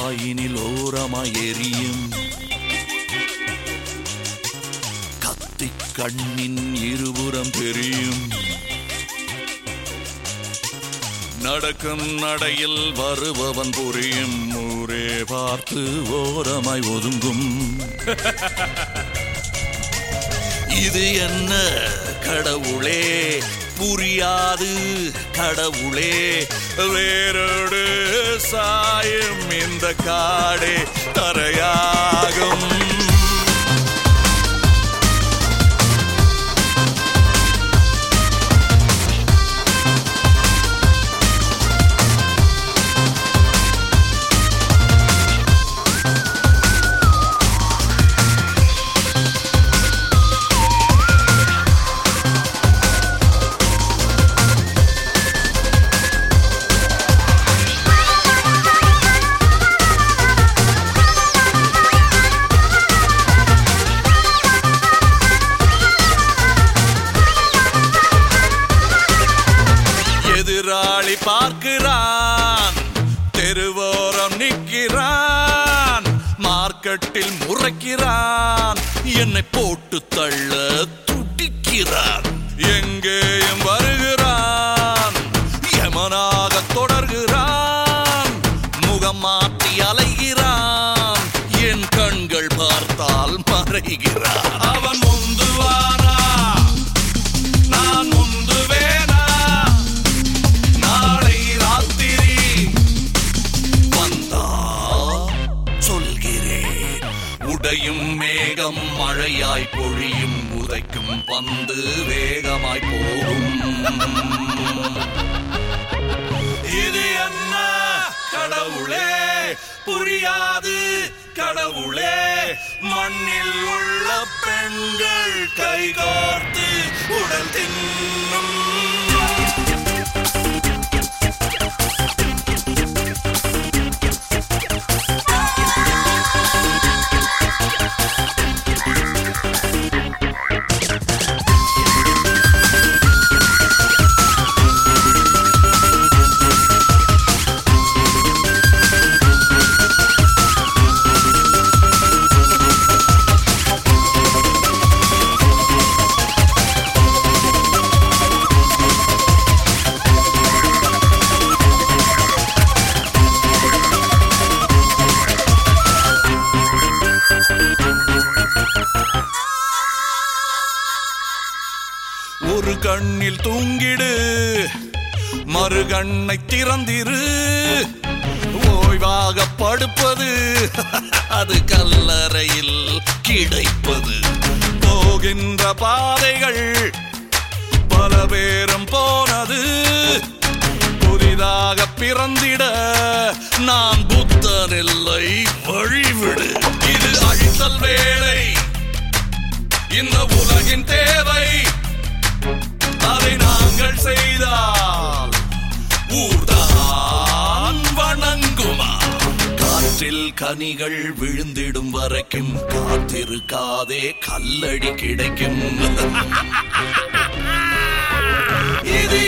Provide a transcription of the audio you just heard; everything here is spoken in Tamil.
வாயினில் ஓரமாய் எரியும் கத்தி கண்ணின் இருபுறம் தெரியும் நடக்கும் நடையில் வருபவன் புரியும் ஊரே பார்த்து ஓரமாய் ஒதுங்கும் இது என்ன கடவுளே புரியாது கடவுளே வேரோடு சாயும் இந்த காடே தரையாகும் எதிராளி பார்க்கிறான் தெருவோரம் நிற்கிறான் மார்க்கெட்டில் முறைக்கிறான் என்னை போட்டு தள்ள துடிக்கிறான் எங்கேயும் வருகிறான் யமனாக தொடர்கிறான் முகம் மாற்றி அலைகிறான் என் கண்கள் பார்த்தால் மறைகிறான் அவன் முந்துவானா நான் முந்துவேனா நாளை ராத்திரி வந்தா சொல்கிறேன் உடையும் மேகம் மழையாய் பொழியும் உதைக்கும் பந்து வேகமாய் போகும் இது என்ன கடவுளே புரியாது கடவுளே மண்ணில் உள்ள பெண்கள் கைகோர்த்து உடல் தின்னும் ஒரு கண்ணில் தூங்கிடு மறு கண்ணை திறந்திரு ஓய்வாக படுப்பது அது கல்லறையில் கிடைப்பது போகின்ற பாதைகள் பல பேரும் போனது புதிதாக பிறந்திட நான் புத்தன் இல்லை வழிவிடு இது அழித்தல் வேலை இந்த உலகின் தேவை அதை நாங்கள் செய்தால் ஊர்தான் வணங்குமா காற்றில் கனிகள் விழுந்திடும் வரைக்கும் காத்திருக்காதே கல்லடி கிடைக்கும் இது